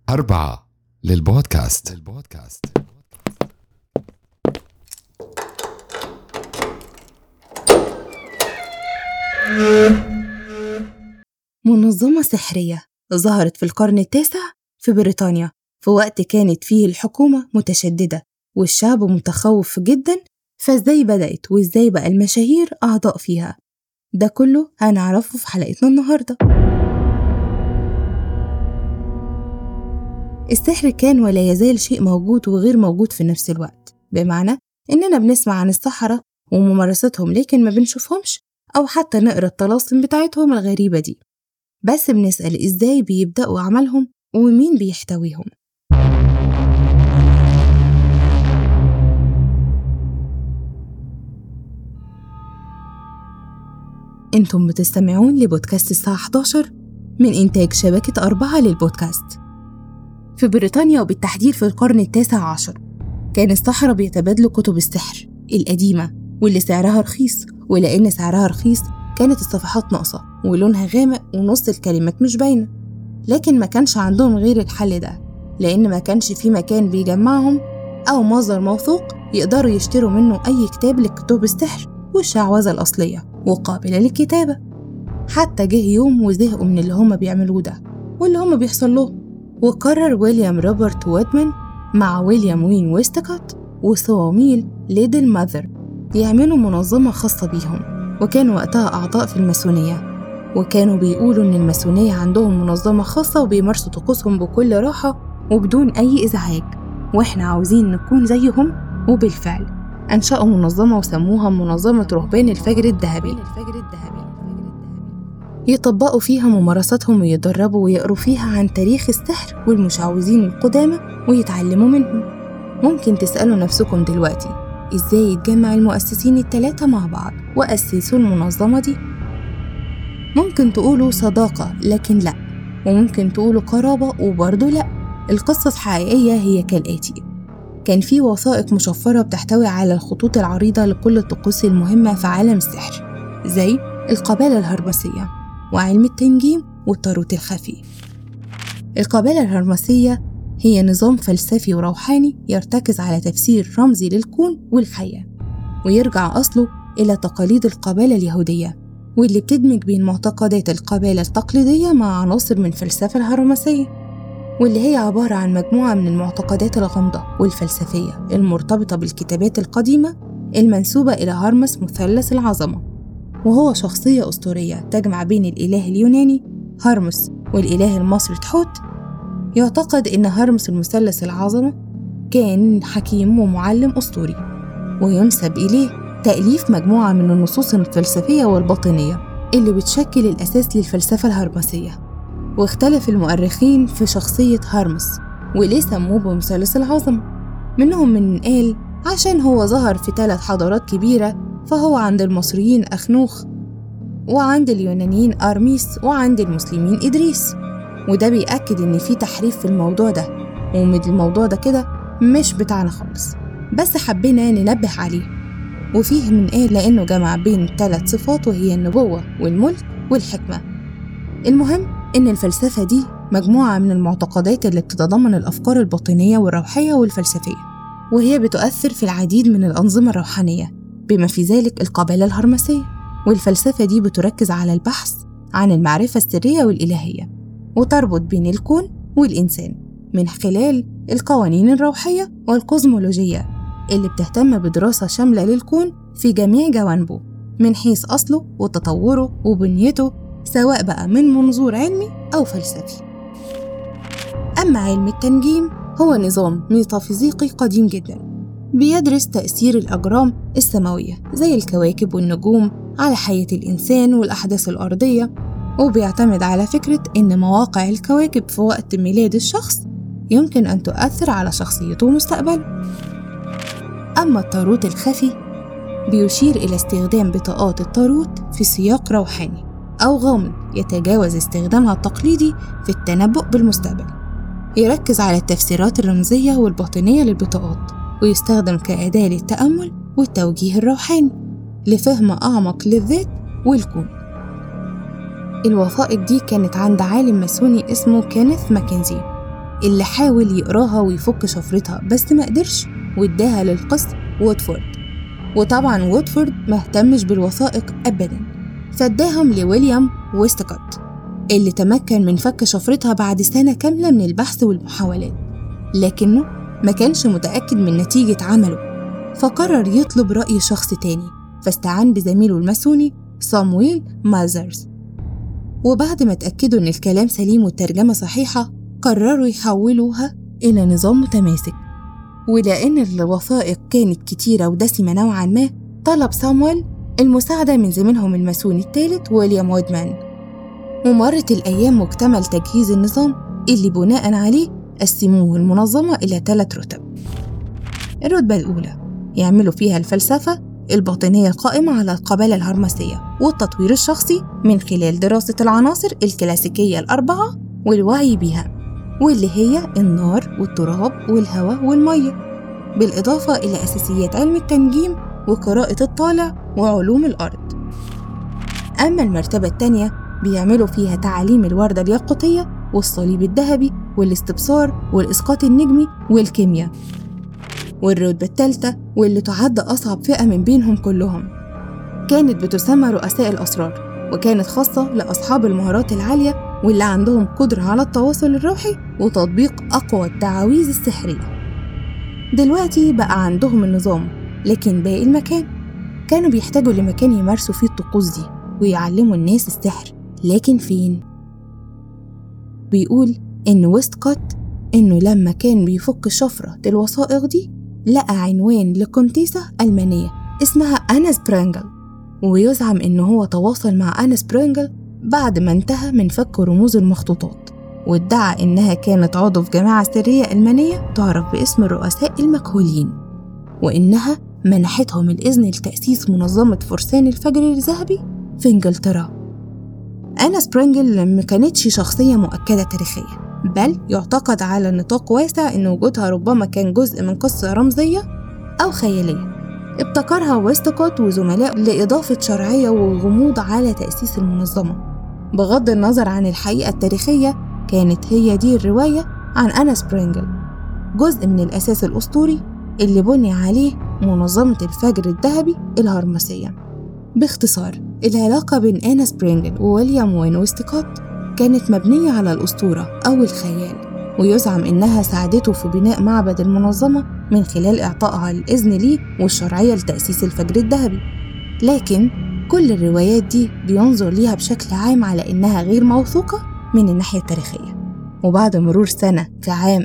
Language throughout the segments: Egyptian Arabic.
أربعة للبودكاست للبودكاست منظمة سحرية ظهرت في القرن التاسع في بريطانيا في وقت كانت فيه الحكومة متشددة والشعب متخوف جدا فازاي بدأت وازاي بقى المشاهير أعضاء فيها ده كله هنعرفه في حلقتنا النهارده السحر كان ولا يزال شيء موجود وغير موجود في نفس الوقت بمعنى إننا بنسمع عن السحرة وممارستهم لكن ما بنشوفهمش أو حتى نقرا الطلاسم بتاعتهم الغريبة دي بس بنسأل إزاي بيبدأوا عملهم ومين بيحتويهم انتم بتستمعون لبودكاست الساعة 11 من إنتاج شبكة أربعة للبودكاست في بريطانيا وبالتحديد في القرن التاسع عشر كان السحرة بيتبادلوا كتب السحر القديمة واللي سعرها رخيص ولأن سعرها رخيص كانت الصفحات ناقصة ولونها غامق ونص الكلمات مش باينة لكن ما كانش عندهم غير الحل ده لأن ما كانش في مكان بيجمعهم أو مصدر موثوق يقدروا يشتروا منه أي كتاب لكتب السحر والشعوذة الأصلية وقابلة للكتابة حتى جه يوم وزهقوا من اللي هما بيعملوه ده واللي هما بيحصل لهم وقرر ويليام روبرت وودمان مع ويليام وين ويستكوت وصواميل ليدل ماذر يعملوا منظمة خاصة بيهم وكانوا وقتها أعضاء في الماسونية وكانوا بيقولوا إن الماسونية عندهم منظمة خاصة وبيمارسوا طقوسهم بكل راحة وبدون أي إزعاج وإحنا عاوزين نكون زيهم وبالفعل أنشأوا منظمة وسموها منظمة رهبان الفجر الذهبي يطبقوا فيها ممارساتهم ويتدربوا ويقروا فيها عن تاريخ السحر والمشعوذين القدامى ويتعلموا منهم ممكن تسألوا نفسكم دلوقتي إزاي يتجمع المؤسسين التلاتة مع بعض وأسسوا المنظمة دي ممكن تقولوا صداقة لكن لأ وممكن تقولوا قرابة وبرضه لأ القصة الحقيقية هي كالآتي كان في وثائق مشفرة بتحتوي على الخطوط العريضة لكل الطقوس المهمة في عالم السحر زي القبالة الهرمسية وعلم التنجيم والتاروت الخفي القبالة الهرمسية هي نظام فلسفي وروحاني يرتكز على تفسير رمزي للكون والحياة ويرجع أصله إلى تقاليد القبالة اليهودية واللي بتدمج بين معتقدات القبالة التقليدية مع عناصر من الفلسفة الهرمسية واللي هي عبارة عن مجموعة من المعتقدات الغامضة والفلسفية المرتبطة بالكتابات القديمة المنسوبة إلى هرمس مثلث العظمة وهو شخصية أسطورية تجمع بين الإله اليوناني هرمس والإله المصري تحوت يعتقد إن هرمس المثلث العظمة كان حكيم ومعلم أسطوري وينسب إليه تأليف مجموعة من النصوص الفلسفية والباطنية اللي بتشكل الأساس للفلسفة الهرمسية واختلف المؤرخين في شخصية هرمس وليه سموه بمثلث العظمة منهم من قال عشان هو ظهر في ثلاث حضارات كبيرة فهو عند المصريين أخنوخ وعند اليونانيين أرميس وعند المسلمين إدريس وده بيأكد إن في تحريف في الموضوع ده ومن الموضوع ده كده مش بتاعنا خالص بس حبينا ننبه عليه وفيه من قال لأنه جمع بين ثلاث صفات وهي النبوة والملك والحكمة المهم إن الفلسفة دي مجموعة من المعتقدات اللي بتتضمن الأفكار الباطنية والروحية والفلسفية وهي بتؤثر في العديد من الأنظمة الروحانية بما في ذلك القبالة الهرمسية والفلسفة دي بتركز على البحث عن المعرفة السرية والإلهية وتربط بين الكون والإنسان من خلال القوانين الروحية والكوزمولوجية اللي بتهتم بدراسة شاملة للكون في جميع جوانبه من حيث أصله وتطوره وبنيته سواء بقى من منظور علمي أو فلسفي أما علم التنجيم هو نظام ميتافيزيقي قديم جدا بيدرس تأثير الأجرام السماوية زي الكواكب والنجوم على حياة الإنسان والأحداث الأرضية وبيعتمد على فكرة إن مواقع الكواكب في وقت ميلاد الشخص يمكن أن تؤثر على شخصيته ومستقبله أما التاروت الخفي بيشير إلى استخدام بطاقات التاروت في سياق روحاني أو غامض يتجاوز استخدامها التقليدي في التنبؤ بالمستقبل يركز على التفسيرات الرمزية والباطنية للبطاقات ويستخدم كأداة للتأمل والتوجيه الروحاني لفهم أعمق للذات والكون الوثائق دي كانت عند عالم ماسوني اسمه كينيث ماكنزي اللي حاول يقراها ويفك شفرتها بس ما قدرش واداها للقس وودفورد وطبعا وودفورد ما اهتمش بالوثائق أبدا فاداهم لويليام ويستكوت اللي تمكن من فك شفرتها بعد سنة كاملة من البحث والمحاولات لكنه ما كانش متأكد من نتيجة عمله فقرر يطلب رأي شخص تاني فاستعان بزميله الماسوني صامويل مازرز وبعد ما اتأكدوا إن الكلام سليم والترجمة صحيحة قرروا يحولوها إلى نظام متماسك ولأن الوثائق كانت كتيرة ودسمة نوعا ما طلب صامويل المساعدة من زميلهم الماسوني الثالث ويليام وودمان ومرت الأيام واكتمل تجهيز النظام اللي بناء عليه قسموه المنظمة إلى ثلاث رتب الرتبة الأولى يعملوا فيها الفلسفة الباطنية القائمة على القبالة الهرمسية والتطوير الشخصي من خلال دراسة العناصر الكلاسيكية الأربعة والوعي بها واللي هي النار والتراب والهواء والمية بالإضافة إلى أساسيات علم التنجيم وقراءة الطالع وعلوم الأرض أما المرتبة التانية بيعملوا فيها تعاليم الوردة الياقوتية والصليب الذهبي والاستبصار والإسقاط النجمي والكيمياء والرتبة الثالثة واللي تعد أصعب فئة من بينهم كلهم كانت بتسمى رؤساء الأسرار وكانت خاصة لأصحاب المهارات العالية واللي عندهم قدرة على التواصل الروحي وتطبيق أقوى التعاويذ السحرية دلوقتي بقى عندهم النظام لكن باقي المكان كانوا بيحتاجوا لمكان يمارسوا فيه الطقوس دي ويعلموا الناس السحر لكن فين؟ بيقول إن ويستكوت إنه لما كان بيفك شفرة الوثائق دي لقى عنوان لقنتيسة ألمانية اسمها أنا سبرانجل ويزعم إنه هو تواصل مع أنا سبرانجل بعد ما انتهى من فك رموز المخطوطات وادعى إنها كانت عضو في جماعة سرية ألمانية تعرف باسم الرؤساء المكهولين وإنها منحتهم الإذن لتأسيس منظمة فرسان الفجر الذهبي في إنجلترا أنا سبرينجل ما كانتش شخصية مؤكدة تاريخيا بل يعتقد على نطاق واسع إن وجودها ربما كان جزء من قصة رمزية أو خيالية ابتكرها ويستكوت وزملاء لإضافة شرعية وغموض على تأسيس المنظمة بغض النظر عن الحقيقة التاريخية كانت هي دي الرواية عن أنا سبرينجل جزء من الأساس الأسطوري اللي بني عليه منظمة الفجر الذهبي الهرمسية باختصار العلاقة بين أنا سبرينجل وويليام وين ويستكوت كانت مبنية على الأسطورة أو الخيال ويزعم إنها ساعدته في بناء معبد المنظمة من خلال إعطائها الإذن ليه والشرعية لتأسيس الفجر الذهبي لكن كل الروايات دي بينظر ليها بشكل عام على إنها غير موثوقة من الناحية التاريخية وبعد مرور سنة في عام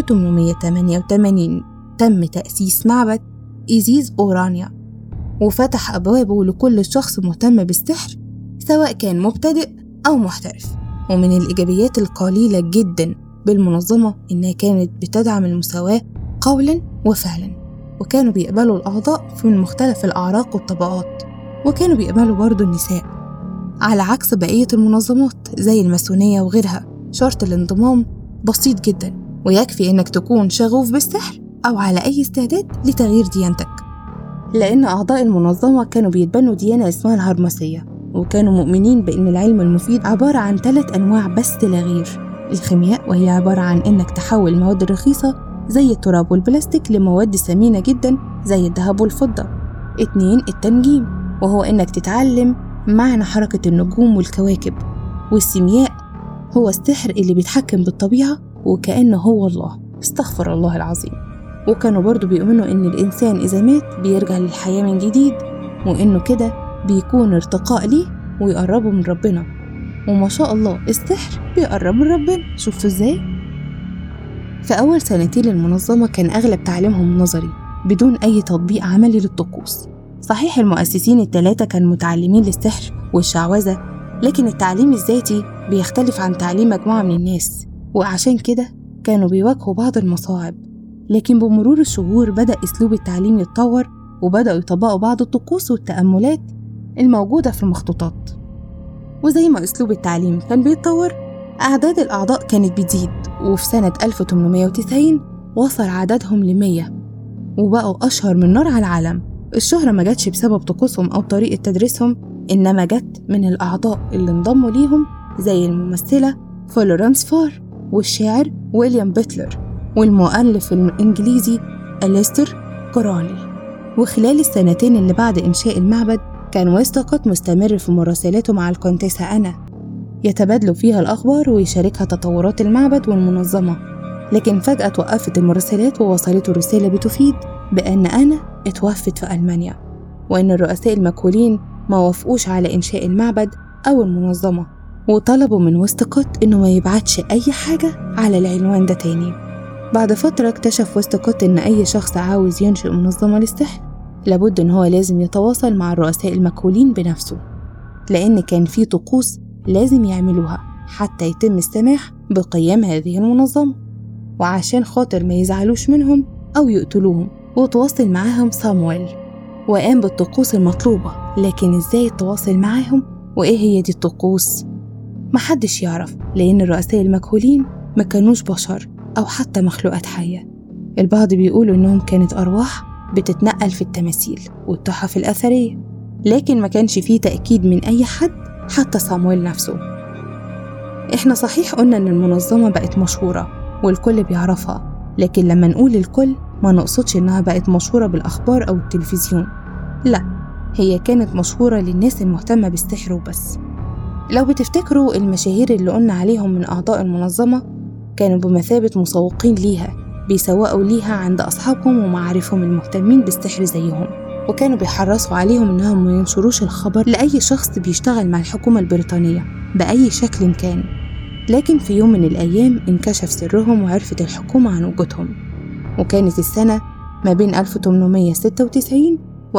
1888 تم تأسيس معبد إيزيز أورانيا وفتح أبوابه لكل شخص مهتم بالسحر سواء كان مبتدئ أو محترف ومن الإيجابيات القليلة جدا بالمنظمة إنها كانت بتدعم المساواة قولا وفعلا وكانوا بيقبلوا الأعضاء من مختلف الأعراق والطبقات وكانوا بيقبلوا برضو النساء على عكس بقية المنظمات زي الماسونية وغيرها شرط الانضمام بسيط جدا ويكفي إنك تكون شغوف بالسحر أو على أي استعداد لتغيير ديانتك لأن أعضاء المنظمة كانوا بيتبنوا ديانة اسمها الهرمسية وكانوا مؤمنين بأن العلم المفيد عبارة عن ثلاث أنواع بس لا غير الخيمياء وهي عبارة عن إنك تحول المواد الرخيصة زي التراب والبلاستيك لمواد ثمينة جدا زي الذهب والفضة اتنين التنجيم وهو إنك تتعلم معنى حركة النجوم والكواكب والسيمياء هو السحر اللي بيتحكم بالطبيعة وكأنه هو الله استغفر الله العظيم وكانوا برضو بيؤمنوا إن الإنسان إذا مات بيرجع للحياة من جديد وإنه كده بيكون ارتقاء ليه ويقربه من ربنا وما شاء الله السحر بيقرب من ربنا شفتوا ازاي؟ في أول سنتين للمنظمة كان أغلب تعليمهم نظري بدون أي تطبيق عملي للطقوس صحيح المؤسسين الثلاثة كانوا متعلمين للسحر والشعوذة لكن التعليم الذاتي بيختلف عن تعليم مجموعة من الناس وعشان كده كانوا بيواجهوا بعض المصاعب لكن بمرور الشهور بدأ أسلوب التعليم يتطور وبدأوا يطبقوا بعض الطقوس والتأملات الموجودة في المخطوطات وزي ما أسلوب التعليم كان بيتطور أعداد الأعضاء كانت بتزيد وفي سنة 1890 وصل عددهم لمية وبقوا أشهر من نار على العالم الشهرة ما جاتش بسبب طقوسهم أو طريقة تدريسهم إنما جت من الأعضاء اللي انضموا ليهم زي الممثلة فلورانس فار والشاعر ويليام بيتلر والمؤلف الإنجليزي أليستر كورالي وخلال السنتين اللي بعد إنشاء المعبد كان ويستقط مستمر في مراسلاته مع الكونتيسة أنا يتبادلوا فيها الأخبار ويشاركها تطورات المعبد والمنظمة لكن فجأة توقفت المراسلات ووصلته رسالة بتفيد بأن أنا اتوفت في ألمانيا وأن الرؤساء المكولين ما وافقوش على إنشاء المعبد أو المنظمة وطلبوا من ويستقط إنه ما يبعتش أي حاجة على العنوان ده تاني بعد فترة اكتشف ويستقط إن أي شخص عاوز ينشئ منظمة للسحر لابد إن هو لازم يتواصل مع الرؤساء المكولين بنفسه لأن كان في طقوس لازم يعملوها حتى يتم السماح بقيام هذه المنظمة وعشان خاطر ما يزعلوش منهم أو يقتلوهم وتواصل معاهم صامويل وقام بالطقوس المطلوبة لكن إزاي التواصل معاهم وإيه هي دي الطقوس؟ محدش يعرف لأن الرؤساء المكهولين ما كانوش بشر أو حتى مخلوقات حية البعض بيقولوا إنهم كانت أرواح بتتنقل في التماثيل والتحف الأثرية لكن ما كانش فيه تأكيد من أي حد حتى صامويل نفسه إحنا صحيح قلنا إن المنظمة بقت مشهورة والكل بيعرفها لكن لما نقول الكل ما نقصدش إنها بقت مشهورة بالأخبار أو التلفزيون لا هي كانت مشهورة للناس المهتمة بالسحر وبس لو بتفتكروا المشاهير اللي قلنا عليهم من أعضاء المنظمة كانوا بمثابة مسوقين ليها بيسوقوا ليها عند أصحابهم ومعارفهم المهتمين بالسحر زيهم وكانوا بيحرصوا عليهم إنهم ما ينشروش الخبر لأي شخص بيشتغل مع الحكومة البريطانية بأي شكل كان لكن في يوم من الأيام انكشف سرهم وعرفت الحكومة عن وجودهم وكانت السنة ما بين 1896 و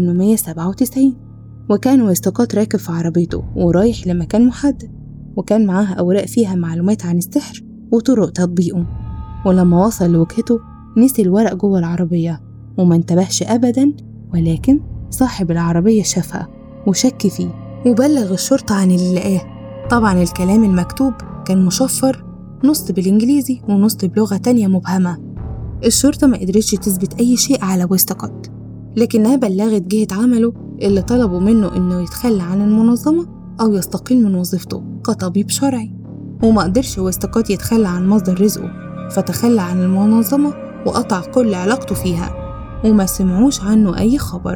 1897 وكان ويستقات راكب في عربيته ورايح لمكان محدد وكان معاه أوراق فيها معلومات عن السحر وطرق تطبيقه ولما وصل لوجهته نسي الورق جوه العربية وما انتبهش أبدا ولكن صاحب العربية شافها وشك فيه وبلغ الشرطة عن اللي لقاه طبعا الكلام المكتوب كان مشفر نص بالإنجليزي ونص بلغة تانية مبهمة الشرطة ما قدرتش تثبت أي شيء على ويستقط لكنها بلغت جهة عمله اللي طلبوا منه إنه يتخلى عن المنظمة أو يستقيل من وظيفته كطبيب شرعي وما قدرش ويستقط يتخلى عن مصدر رزقه فتخلى عن المنظمة وقطع كل علاقته فيها وما سمعوش عنه أي خبر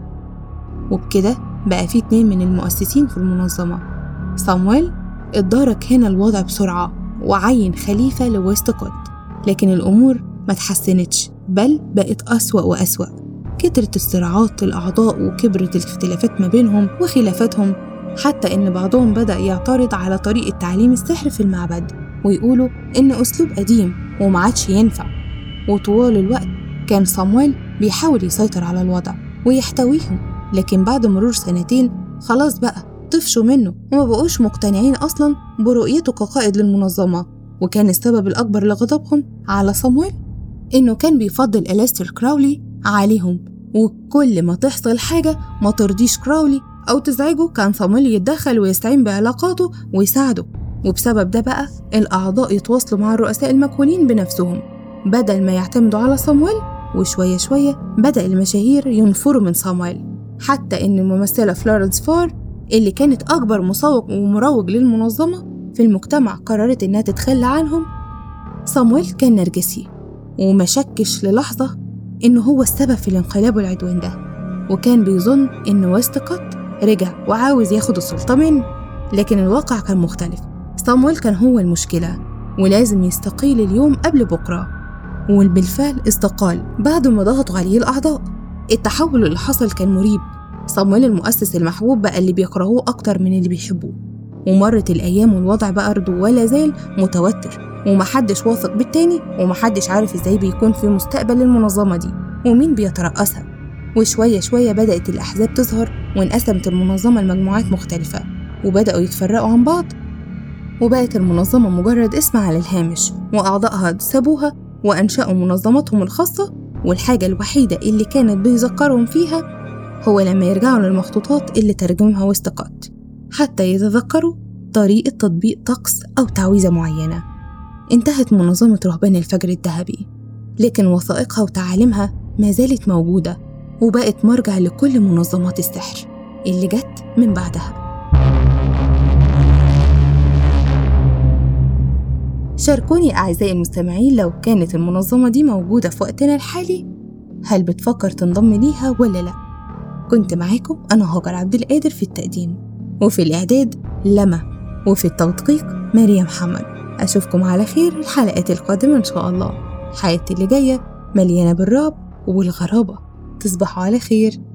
وبكده بقى في اتنين من المؤسسين في المنظمة صامويل اتدارك هنا الوضع بسرعة وعين خليفة لويستكوت لكن الأمور ما تحسنتش بل بقت أسوأ وأسوأ كترت الصراعات الأعضاء وكبرت الاختلافات ما بينهم وخلافاتهم حتى إن بعضهم بدأ يعترض على طريقة تعليم السحر في المعبد ويقولوا إن أسلوب قديم وما عادش ينفع وطوال الوقت كان صامويل بيحاول يسيطر على الوضع ويحتويهم لكن بعد مرور سنتين خلاص بقى طفشوا منه وما بقوش مقتنعين أصلا برؤيته كقائد للمنظمة وكان السبب الأكبر لغضبهم على صامويل إنه كان بيفضل أليستر كراولي عليهم وكل ما تحصل حاجة ما ترضيش كراولي أو تزعجه كان صامويل يتدخل ويستعين بعلاقاته ويساعده وبسبب ده بقى الأعضاء يتواصلوا مع الرؤساء المكونين بنفسهم بدل ما يعتمدوا على صامويل وشوية شوية بدأ المشاهير ينفروا من صامويل حتى إن الممثلة فلورنس فار اللي كانت أكبر مسوق ومروج للمنظمة في المجتمع قررت إنها تتخلى عنهم صامويل كان نرجسي وما شكش للحظة إنه هو السبب في الانقلاب والعدوان ده وكان بيظن إن ويستقط رجع وعاوز ياخد السلطة منه لكن الواقع كان مختلف صامويل كان هو المشكلة ولازم يستقيل اليوم قبل بكرة وبالفعل استقال بعد ما ضغطوا عليه الأعضاء التحول اللي حصل كان مريب صامويل المؤسس المحبوب بقى اللي بيكرهوه أكتر من اللي بيحبوه ومرت الأيام والوضع بقى برضه ولا زال متوتر ومحدش واثق بالتاني ومحدش عارف ازاي بيكون في مستقبل المنظمة دي ومين بيترأسها وشوية شوية بدأت الأحزاب تظهر وانقسمت المنظمة لمجموعات مختلفة وبدأوا يتفرقوا عن بعض وبقت المنظمة مجرد اسم على الهامش وأعضائها سابوها وأنشأوا منظمتهم الخاصة والحاجة الوحيدة اللي كانت بيذكرهم فيها هو لما يرجعوا للمخطوطات اللي ترجمها واستقات حتى يتذكروا طريقة تطبيق طقس أو تعويذة معينة انتهت منظمة رهبان الفجر الذهبي لكن وثائقها وتعاليمها ما زالت موجودة وبقت مرجع لكل منظمات السحر اللي جت من بعدها شاركوني أعزائي المستمعين لو كانت المنظمة دي موجودة في وقتنا الحالي هل بتفكر تنضم ليها ولا لأ؟ كنت معاكم أنا هاجر عبد القادر في التقديم وفي الإعداد لما وفي التدقيق مريم محمد أشوفكم على خير الحلقات القادمة إن شاء الله حياتي اللي جاية مليانة بالرعب والغرابة تصبحوا على خير